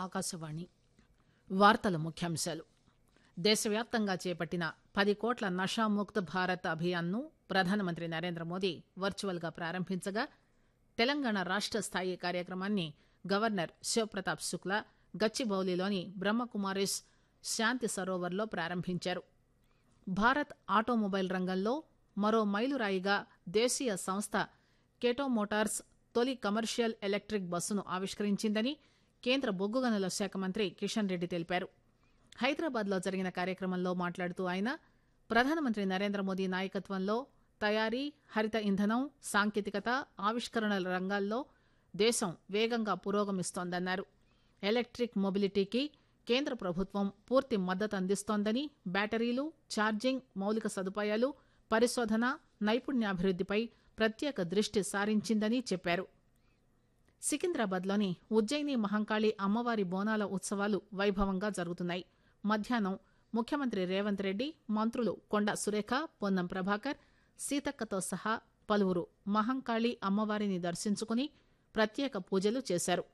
ఆకాశవాణి వార్తల ముఖ్యాంశాలు దేశవ్యాప్తంగా చేపట్టిన పది కోట్ల నషాముక్త్ భారత్ అభియాన్ను ప్రధానమంత్రి నరేంద్ర మోదీ వర్చువల్ గా ప్రారంభించగా తెలంగాణ రాష్ట స్థాయి కార్యక్రమాన్ని గవర్నర్ శివప్రతాప్ శుక్లా గచ్చిబౌలిలోని బ్రహ్మకుమారిస్ శాంతి సరోవర్లో ప్రారంభించారు భారత్ ఆటోమొబైల్ రంగంలో మరో మైలురాయిగా దేశీయ సంస్థ కేటో మోటార్స్ తొలి కమర్షియల్ ఎలక్టిక్ బస్సును ఆవిష్కరించిందని కేంద్ర బొగ్గు గనుల శాఖ మంత్రి కిషన్ రెడ్డి తెలిపారు హైదరాబాద్ లో జరిగిన కార్యక్రమంలో మాట్లాడుతూ ఆయన ప్రధానమంత్రి నరేంద్ర మోదీ నాయకత్వంలో తయారీ హరిత ఇంధనం సాంకేతికత ఆవిష్కరణల రంగాల్లో దేశం వేగంగా పురోగమిస్తోందన్నారు ఎలక్టిక్ మొబిలిటీకి కేంద్ర ప్రభుత్వం పూర్తి మద్దతు అందిస్తోందని బ్యాటరీలు ఛార్జింగ్ మౌలిక సదుపాయాలు పరిశోధన నైపుణ్యాభివృద్దిపై ప్రత్యేక దృష్టి సారించిందని చెప్పారు సికింద్రాబాద్లోని ఉజ్జయిని మహంకాళి అమ్మవారి బోనాల ఉత్సవాలు వైభవంగా జరుగుతున్నాయి మధ్యాహ్నం ముఖ్యమంత్రి రేవంత్ రెడ్డి మంత్రులు కొండ సురేఖ పొన్నం ప్రభాకర్ సీతక్కతో సహా పలువురు మహంకాళి అమ్మవారిని దర్శించుకుని ప్రత్యేక పూజలు చేశారు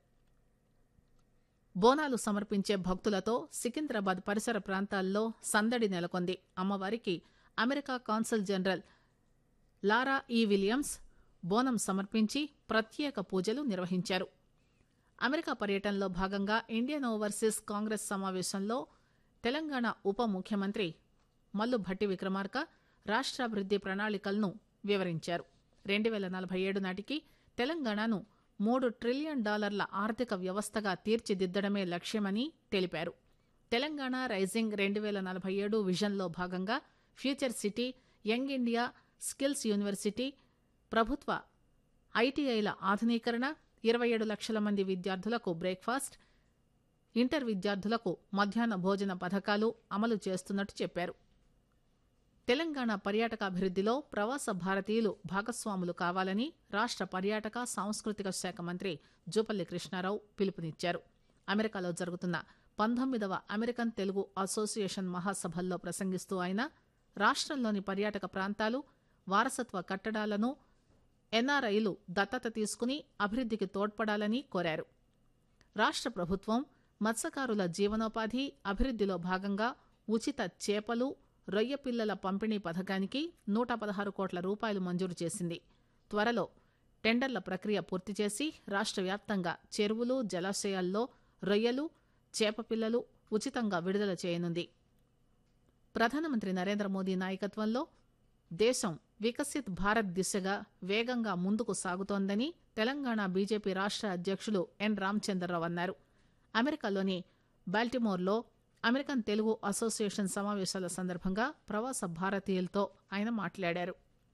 బోనాలు సమర్పించే భక్తులతో సికింద్రాబాద్ పరిసర ప్రాంతాల్లో సందడి నెలకొంది అమ్మవారికి అమెరికా కాన్సల్ జనరల్ లారా ఈ విలియమ్స్ బోనం సమర్పించి ప్రత్యేక పూజలు నిర్వహించారు అమెరికా పర్యటనలో భాగంగా ఇండియన్ ఓవర్సీస్ కాంగ్రెస్ సమావేశంలో తెలంగాణ ఉప ముఖ్యమంత్రి మల్లు భట్టి విక్రమార్క రాష్ట్రాభివృద్ది ప్రణాళికలను వివరించారు రెండు వేల నలభై ఏడు నాటికి తెలంగాణను మూడు ట్రిలియన్ డాలర్ల ఆర్థిక వ్యవస్థగా తీర్చిదిద్దడమే లక్ష్యమని తెలిపారు తెలంగాణ రైజింగ్ రెండు వేల నలభై ఏడు విజన్లో భాగంగా future city young India skills university ప్రభుత్వ ఐటీఐల ఆధునీకరణ ఇరవై ఏడు లక్షల మంది విద్యార్థులకు బ్రేక్ఫాస్ట్ ఇంటర్ విద్యార్థులకు మధ్యాహ్న భోజన పథకాలు అమలు చేస్తున్నట్టు చెప్పారు తెలంగాణ పర్యాటక అభివృద్దిలో ప్రవాస భారతీయులు భాగస్వాములు కావాలని రాష్ట పర్యాటక సాంస్కృతిక శాఖ మంత్రి జూపల్లి కృష్ణారావు పిలుపునిచ్చారు అమెరికాలో జరుగుతున్న పంతొమ్మిదవ అమెరికన్ తెలుగు అసోసియేషన్ మహాసభల్లో ప్రసంగిస్తూ ఆయన రాష్టంలోని పర్యాటక ప్రాంతాలు వారసత్వ కట్టడాలను ఎన్ఆర్ఐలు దత్తత తీసుకుని అభివృద్దికి తోడ్పడాలని కోరారు రాష్ట ప్రభుత్వం మత్స్యకారుల జీవనోపాధి అభివృద్దిలో భాగంగా ఉచిత చేపలు రొయ్య పిల్లల పంపిణీ పథకానికి నూట పదహారు కోట్ల రూపాయలు మంజూరు చేసింది త్వరలో టెండర్ల ప్రక్రియ పూర్తి చేసి రాష్ట వ్యాప్తంగా చెరువులు జలాశయాల్లో రొయ్యలు చేప పిల్లలు ఉచితంగా విడుదల చేయనుంది ప్రధానమంత్రి నరేంద్ర మోదీ నాయకత్వంలో దేశం వికసిత్ భారత్ దిశగా వేగంగా ముందుకు సాగుతోందని తెలంగాణ బీజేపీ రాష్ట అధ్యక్షులు ఎన్ రామచంద్రరావు అన్నారు అమెరికాలోని బాల్టిమోర్లో అమెరికన్ తెలుగు అసోసియేషన్ సమావేశాల సందర్భంగా ప్రవాస భారతీయులతో ఆయన మాట్లాడారు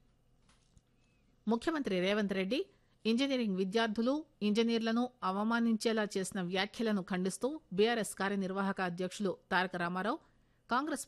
ముఖ్యమంత్రి రేవంత్ రెడ్డి ఇంజనీరింగ్ విద్యార్థులు ఇంజనీర్లను అవమానించేలా చేసిన వ్యాఖ్యలను ఖండిస్తూ బీఆర్ఎస్ కార్యనిర్వాహక అధ్యక్షులు తారక రామారావు కాంగ్రెస్